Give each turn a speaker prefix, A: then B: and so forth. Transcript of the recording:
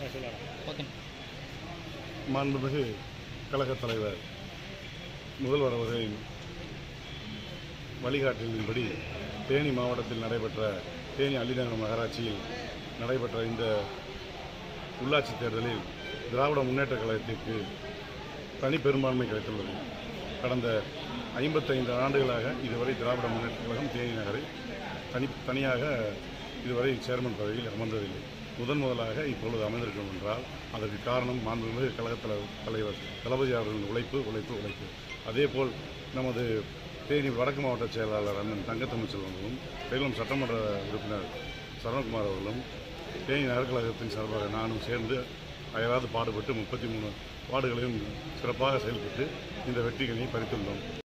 A: okay
B: மாண்புமிகு கழகத் தலைவர் முதல்வர் அவர்களின் வழிகாட்டுதலின்படி தேனி மாவட்டத்தில் நடைபெற்ற தேனி அள்ளிநகரம் நகராட்சியில் நடைபெற்ற இந்த உள்ளாட்சி தேர்தலில் திராவிட முன்னேற்றக் கழகத்திற்கு தனி பெரும்பான்மை கிடைத்துள்ளது கடந்த ஐம்பத்தைந்து ஆண்டுகளாக இதுவரை திராவிட முன்னேற்றக் கழகம் தேனி நகரில் தனி தனியாக இதுவரை சேர்மன் பதவியில் அமர்ந்ததில்லை முதன் முதலாக இப்பொழுது அமைந்திருக்கும் என்றால் அதற்கு காரணம் மாண்புமிகு கழகத் தலை- தலைவர் தளபதி அவர்களின் உழைப்பு உழைப்பு உழைப்பு அதேபோல் நமது தேனி வடக்கு மாவட்ட செயலாளர் அண்ணன் தங்கத்தமிழ்ச்செல்வன் அவர்களும் சேலம் சட்டமன்ற உறுப்பினர் சரவணகுமார் அவர்களும் தேனி நகர்கழகத்தின் சார்பாக நானும் சேர்ந்து அயராது பாடுபட்டு முப்பத்தி மூணு வார்டுகளையும் சிறப்பாக செயல்பட்டு இந்த வெற்றிகளை பறித்துள்ளோம்